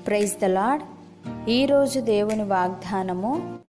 praise the lord ఈరోజు దేవుని వాగ్దానము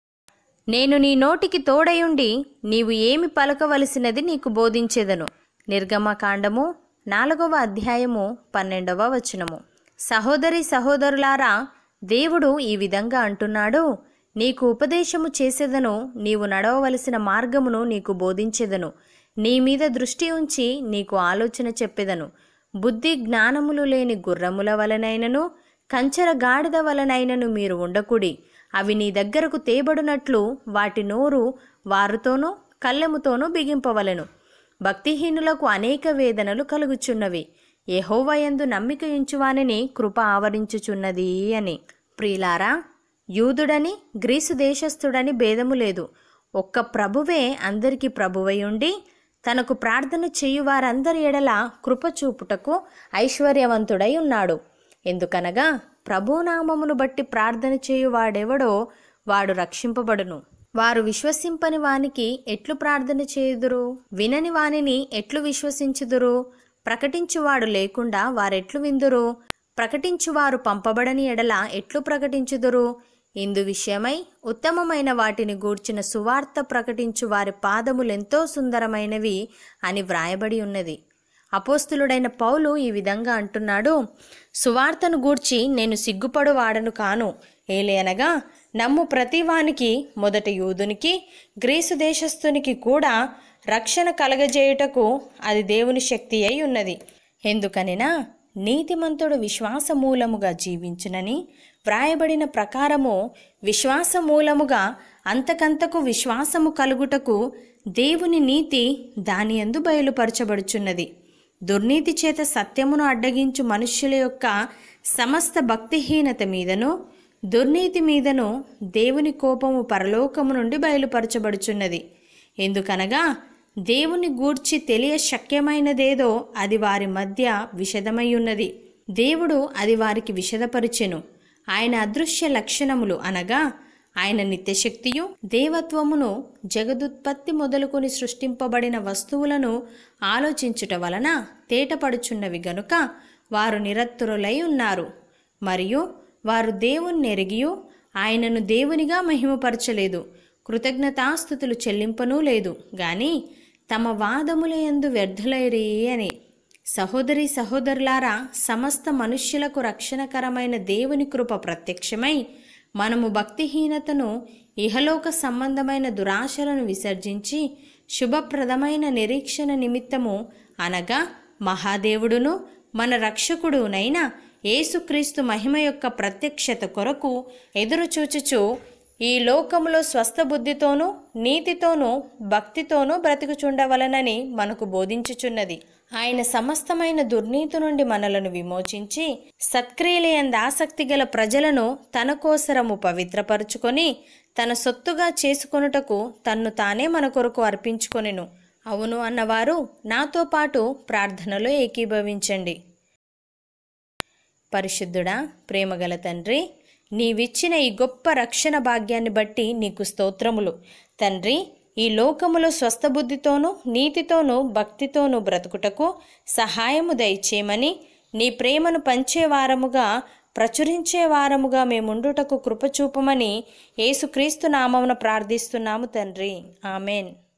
నేను నీ నోటికి తోడయుండి నీవు ఏమి పలకవలసినది నీకు బోధించెదను నిర్గమకాండము నాలుగవ అధ్యాయము పన్నెండవ వచనము సహోదరి సహోదరులారా దేవుడు ఈ విధంగా అంటున్నాడు నీకు ఉపదేశము చేసేదను నీవు నడవవలసిన మార్గమును నీకు బోధించెదను నీ మీద దృష్టి ఉంచి నీకు ఆలోచన చెప్పెదను బుద్ధి జ్ఞానములు లేని గుర్రముల వలనైనను కంచెర గాడిద వలనైనను మీరు ఉండకుడి అవి నీ దగ్గరకు తేబడునట్లు వాటి నోరు వారుతోనూ కళ్ళెముతోనూ బిగింపవలెను భక్తిహీనులకు అనేక వేదనలు కలుగుచున్నవి యెహోవయందు నమ్మిక ఉంచువానిని కృప ఆవరించుచున్నది అని ప్రియులారా యూదుడని గ్రీసు దేశస్థుడని భేదము లేదు ఒక్క ప్రభువే అందరికీ ప్రభువై ఉండి తనకు ప్రార్థన చేయు వారందరి ఎడల కృప చూపుటకు ఐశ్వర్యవంతుడై ఉన్నాడు ఎందుకనగా ప్రభునామమును బట్టి ప్రార్థన చేయువాడెవడో వాడు రక్షింపబడును వారు విశ్వసింపని వానికి ఎట్లు ప్రార్థన చేయుదురు వినని వానిని ఎట్లు విశ్వసించుదురు ప్రకటించువాడు లేకుండా వారెట్లు విందురు ప్రకటించువారు పంపబడని ఎడల ఎట్లు ప్రకటించుదురు ఇందు విషయమై ఉత్తమమైన వాటిని గూర్చిన సువార్త ప్రకటించు వారి పాదములెంతో సుందరమైనవి అని వ్రాయబడి ఉన్నది అపోస్తులుడైన పౌలు ఈ విధంగా అంటున్నాడు సువార్తను గూర్చి నేను సిగ్గుపడు వాడను కాను ఏలేనగా నమ్ము ప్రతివానికి మొదట యూదునికి గ్రీసు దేశస్థునికి కూడా రక్షణ కలగజేయుటకు అది దేవుని శక్తి అయి ఉన్నది ఎందుకనినా నీతిమంతుడు విశ్వాసమూలముగా జీవించునని వ్రాయబడిన ప్రకారము విశ్వాసమూలముగా అంతకంతకు విశ్వాసము కలుగుటకు దేవుని నీతి దాని యందు బయలుపరచబడుచున్నది దుర్నీతి చేత సత్యమును అడ్డగించు మనుష్యుల యొక్క సమస్త భక్తిహీనత మీదను దుర్నీతి మీదను దేవుని కోపము పరలోకము నుండి బయలుపరచబడుచున్నది ఎందుకనగా దేవుని గూర్చి తెలియ శక్యమైనదేదో అది వారి మధ్య విషదమై ఉన్నది దేవుడు అది వారికి విషదపరిచెను ఆయన అదృశ్య లక్షణములు అనగా ఆయన నిత్యశక్తియు దేవత్వమును జగదుత్పత్తి మొదలుకొని సృష్టింపబడిన వస్తువులను ఆలోచించుట వలన తేటపడుచున్నవి గనుక వారు నిరత్తురులై ఉన్నారు మరియు వారు దేవుని ఎరిగియు ఆయనను దేవునిగా మహిమపరచలేదు కృతజ్ఞతాస్థుతులు చెల్లింపనూ లేదు గాని తమ వాదములయందు వ్యర్థులైరి అని సహోదరి సహోదరులారా సమస్త మనుష్యులకు రక్షణకరమైన దేవుని కృప ప్రత్యక్షమై మనము భక్తిహీనతను ఇహలోక సంబంధమైన దురాశలను విసర్జించి శుభప్రదమైన నిరీక్షణ నిమిత్తము అనగా మహాదేవుడును మన రక్షకుడునైన యేసుక్రీస్తు మహిమ యొక్క ప్రత్యక్షత కొరకు ఎదురుచూచుచు ఈ లోకములో స్వస్థ బుద్ధితోనూ నీతితోనూ భక్తితోనూ బ్రతుకుచుండవలనని మనకు బోధించుచున్నది ఆయన సమస్తమైన దుర్నీతి నుండి మనలను విమోచించి సత్క్రియలయంద ఆసక్తి గల ప్రజలను తన కోసరము పవిత్రపరుచుకొని తన సొత్తుగా చేసుకొనుటకు తన్ను తానే మన కొరకు అర్పించుకొనెను అవును అన్నవారు నాతో పాటు ప్రార్థనలో ఏకీభవించండి పరిశుద్ధుడా ప్రేమగల తండ్రి నీవిచ్చిన ఈ గొప్ప రక్షణ భాగ్యాన్ని బట్టి నీకు స్తోత్రములు తండ్రి ఈ లోకములో స్వస్థబుద్ధితోనూ నీతితోనూ భక్తితోనూ బ్రతుకుటకు సహాయము దయచేయమని నీ ప్రేమను పంచేవారముగా ప్రచురించే వారముగా మేముండుటకు కృపచూపమని యేసుక్రీస్తు నామమున ప్రార్థిస్తున్నాము తండ్రి ఆమెన్